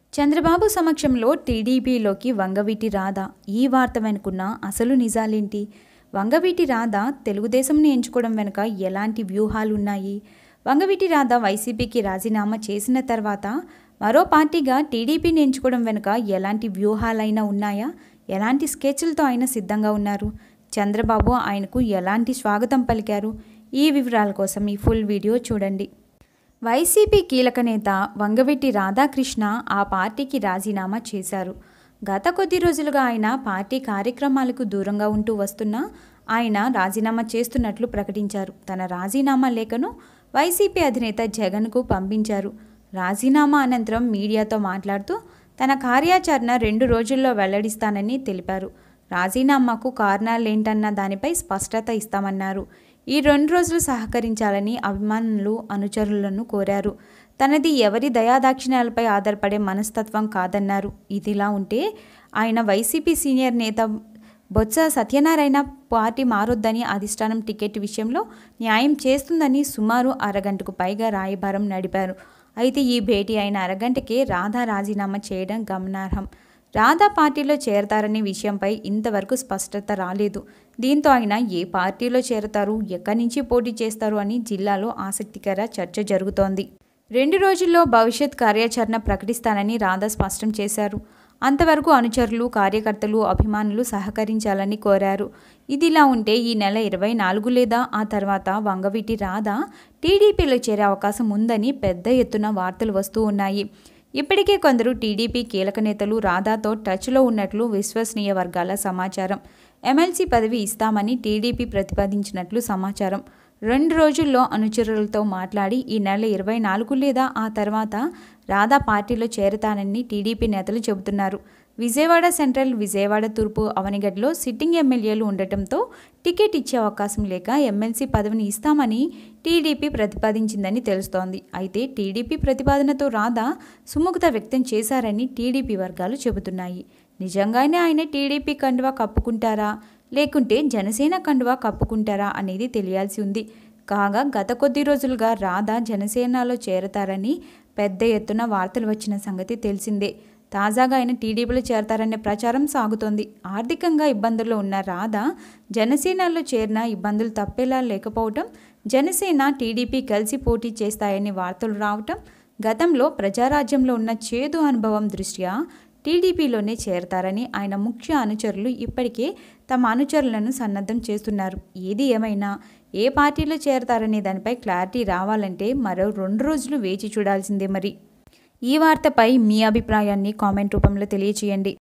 చంద్రబాబు సమక్షంలో టీడీపీలోకి వంగవీటి రాధ ఈ వార్త వెనుకున్న అసలు నిజాలేంటి వంగవీటి రాధ తెలుగుదేశంని ఎంచుకోవడం వెనుక ఎలాంటి వ్యూహాలు ఉన్నాయి వంగవీటి రాధ వైసీపీకి రాజీనామా చేసిన తర్వాత మరో పార్టీగా టీడీపీని ఎంచుకోవడం వెనుక ఎలాంటి వ్యూహాలైనా ఉన్నాయా ఎలాంటి స్కెచ్లతో ఆయన సిద్ధంగా ఉన్నారు చంద్రబాబు ఆయనకు ఎలాంటి స్వాగతం పలికారు ఈ వివరాల కోసం ఈ ఫుల్ వీడియో చూడండి వైసీపీ కీలక నేత వంగవీటి రాధాకృష్ణ ఆ పార్టీకి రాజీనామా చేశారు గత కొద్ది రోజులుగా ఆయన పార్టీ కార్యక్రమాలకు దూరంగా ఉంటూ వస్తున్నా ఆయన రాజీనామా చేస్తున్నట్లు ప్రకటించారు తన రాజీనామా లేఖను వైసీపీ అధినేత జగన్కు పంపించారు రాజీనామా అనంతరం మీడియాతో మాట్లాడుతూ తన కార్యాచరణ రెండు రోజుల్లో వెల్లడిస్తానని తెలిపారు రాజీనామాకు కారణాలేంటన్న దానిపై స్పష్టత ఇస్తామన్నారు ఈ రెండు రోజులు సహకరించాలని అభిమానులు అనుచరులను కోరారు తనది ఎవరి దయాదాక్షిణ్యాలపై ఆధారపడే మనస్తత్వం కాదన్నారు ఇదిలా ఉంటే ఆయన వైసీపీ సీనియర్ నేత బొత్స సత్యనారాయణ పార్టీ మారొద్దని అధిష్టానం టికెట్ విషయంలో న్యాయం చేస్తుందని సుమారు అరగంటకు పైగా రాయబారం నడిపారు అయితే ఈ భేటీ అయిన అరగంటకే రాధా రాజీనామా చేయడం గమనార్హం రాధా పార్టీలో చేరతారనే విషయంపై ఇంతవరకు స్పష్టత రాలేదు దీంతో ఆయన ఏ పార్టీలో చేరతారు ఎక్కడి నుంచి పోటీ చేస్తారు అని జిల్లాలో ఆసక్తికర చర్చ జరుగుతోంది రెండు రోజుల్లో భవిష్యత్ కార్యాచరణ ప్రకటిస్తానని రాధా స్పష్టం చేశారు అంతవరకు అనుచరులు కార్యకర్తలు అభిమానులు సహకరించాలని కోరారు ఇదిలా ఉంటే ఈ నెల ఇరవై నాలుగు లేదా ఆ తర్వాత వంగవీటి రాధ టీడీపీలో చేరే అవకాశం ఉందని పెద్ద ఎత్తున వార్తలు వస్తూ ఉన్నాయి ఇప్పటికే కొందరు టీడీపీ కీలక నేతలు రాధాతో టచ్లో ఉన్నట్లు విశ్వసనీయ వర్గాల సమాచారం ఎమ్మెల్సీ పదవి ఇస్తామని టీడీపీ ప్రతిపాదించినట్లు సమాచారం రెండు రోజుల్లో అనుచరులతో మాట్లాడి ఈ నెల ఇరవై నాలుగు లేదా ఆ తర్వాత రాధా పార్టీలో చేరతానని టీడీపీ నేతలు చెబుతున్నారు విజయవాడ సెంట్రల్ విజయవాడ తూర్పు అవనిగడ్లో సిట్టింగ్ ఎమ్మెల్యేలు ఉండటంతో టికెట్ ఇచ్చే అవకాశం లేక ఎమ్మెల్సీ పదవిని ఇస్తామని టీడీపీ ప్రతిపాదించిందని తెలుస్తోంది అయితే టీడీపీ ప్రతిపాదనతో రాధా సుముఖత వ్యక్తం చేశారని టీడీపీ వర్గాలు చెబుతున్నాయి నిజంగానే ఆయన టీడీపీ కండువా కప్పుకుంటారా లేకుంటే జనసేన కండువా కప్పుకుంటారా అనేది తెలియాల్సి ఉంది కాగా గత కొద్ది రోజులుగా రాధా జనసేనలో చేరతారని పెద్ద ఎత్తున వార్తలు వచ్చిన సంగతి తెలిసిందే తాజాగా ఆయన టీడీపీలో చేరతారనే ప్రచారం సాగుతోంది ఆర్థికంగా ఇబ్బందుల్లో ఉన్న రాధ జనసేనలో చేరిన ఇబ్బందులు తప్పేలా లేకపోవటం జనసేన టీడీపీ కలిసి పోటీ చేస్తాయని వార్తలు రావటం గతంలో ప్రజారాజ్యంలో ఉన్న చేదు అనుభవం దృష్ట్యా టీడీపీలోనే చేరతారని ఆయన ముఖ్య అనుచరులు ఇప్పటికే తమ అనుచరులను సన్నద్ధం చేస్తున్నారు ఏది ఏమైనా ఏ పార్టీలో చేరతారనే దానిపై క్లారిటీ రావాలంటే మరో రెండు రోజులు వేచి చూడాల్సిందే మరి ఈ వార్తపై మీ అభిప్రాయాన్ని కామెంట్ రూపంలో తెలియచేయండి